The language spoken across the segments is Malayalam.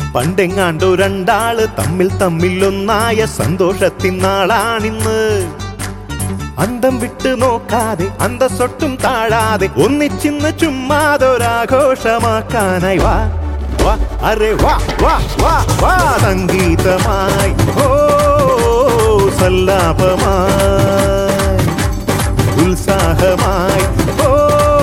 പണ്ടെങ്ങാണ്ടു രണ്ടാള് തമ്മിൽ തമ്മിൽ ഒന്നായ സന്തോഷത്തിൻ നാളാണിന്ന് അന്തം വിട്ട് നോക്കാതെ അന്തസ്സൊട്ടും താഴാതെ ഒന്നിച്ചിന്ന് ചുമ്മാതൊരാഘോഷമാക്കാനായി വാ വാ അരെ വാ വാ വാ വാ സംഗീതമായി ഓ സല്ലാപമായി ഉത്സാഹമായി ഓ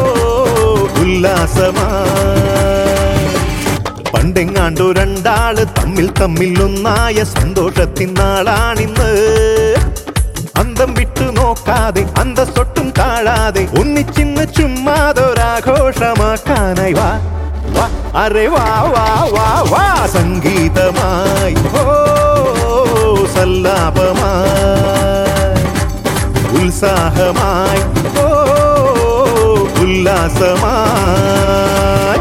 ഉല്ലാസമായി പണ്ടെങ്ങാണ്ടു രണ്ടാള് തമ്മിൽ തമ്മിൽ ഒന്നായ സന്തോഷത്തിൻ നാളാണിന്ന് അന്തം വിട്ടു നോക്കാതെ അന്തസ്സൊട്ടും താഴാതെ ഒന്നിച്ചിന്ന് ചുമ്മാതൊരാഘോഷമാക്കാനായി വാ വാ അരെ വാ വാ വാ വാ സംഗീതമായി ഓ സല്ലാപമായി ഉത്സാഹമായി ഓ ഉല്ലാസമായി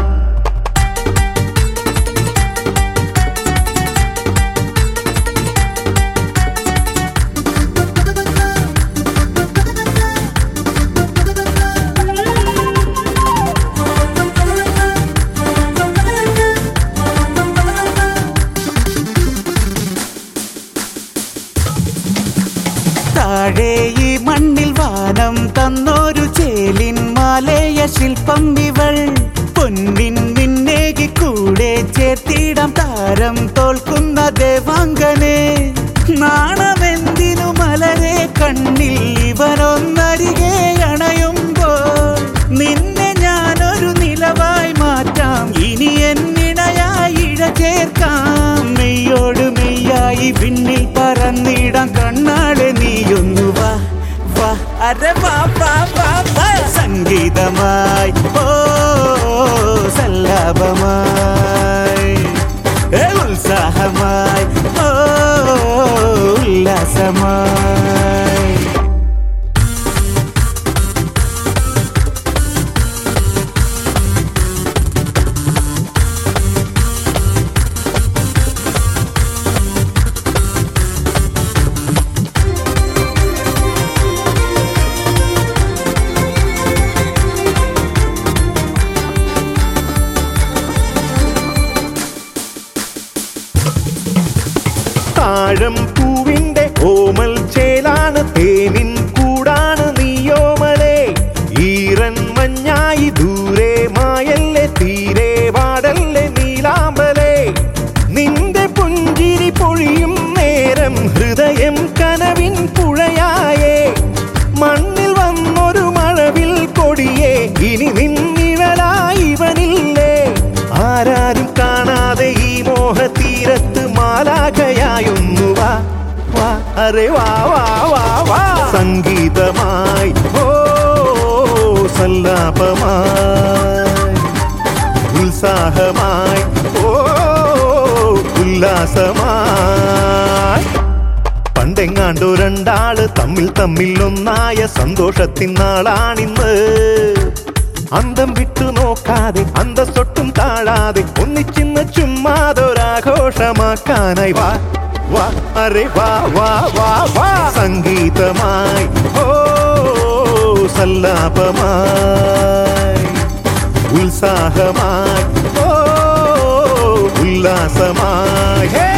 താഴെ ഈ മണ്ണിൽ വാനം തന്നൊരു ചേലിൻ മാലയ ശില്പം ഇവൾ പൊന്നിൻ മിന്നേകി കൂടെ ചേർത്തിടാം താരം തോൽക്കുന്ന ദേവാംഗനെ നാണമെന്തിനു മലരെ കണ്ണിൽ ഇവരൊന്നരികെ അണയുമ്പോൾ നിന്നെ ഞാനൊരു നിലവായി മാറ്റാം ഇനി എന്നിണയായി ഇഴ ചേർക്കാം മെയ്യോട് മെയ്യായി വിണ്ണിൽ പറന്നിടാം കണ്ണാളെ നീയൊന്നു വാ വാ അരെ വാ വാ വാ വാ സംഗീതമായി ഓ സല്ലാപമായി ഏ, ഉത്സാഹമായി ഓ ഉല്ലാസമായി താഴം പൂവിന്റെ ഓമൽ ചേലാണ് തേനിൻ കൂടാണ് നീയോമലേ ഈറൻ മഞ്ഞായി ദൂരെ മായല്ലേ തീരെ വാടല്ലേ നീലാമ്പലേ നിന്റെ പുഞ്ചിരി പൊഴിയും നേരം ഹൃദയം കനവിൻ പുഴയായേ മണ്ണിൽ വന്നൊരു മഴവിൽ കൊടിയേ ഇനി നിന്നിഴലായി ഇവനില്ലേ ആരാരും കാണാതെ ഈ മോഹതീരത്ത് മാലാഖയായൊന്നു വാ വാ അരെ വാ വാ വാ വാ സംഗീതമായി ഓ സല്ലാപമായി ഉത്സാഹമായി ഓ ഉല്ലാസമായി പണ്ടെങ്ങാണ്ടു രണ്ടാള് തമ്മിൽ തമ്മിൽ ഒന്നായ സന്തോഷത്തിൻ നാളാണിന്ന് അന്തം വിട്ടു നോക്കാതെ അന്തസ്സൊട്ടും താഴാതെ ഒന്നിച്ചിന്ന് ചുമ്മാതൊരാഘോഷമാക്കാനായി വാ വാ അരെ വാ വാ വാ വാ സംഗീതമായി ഓ സല്ലാപമായി ഉത്സാഹമായി ഓ ഉല്ലാസമായി ഹേ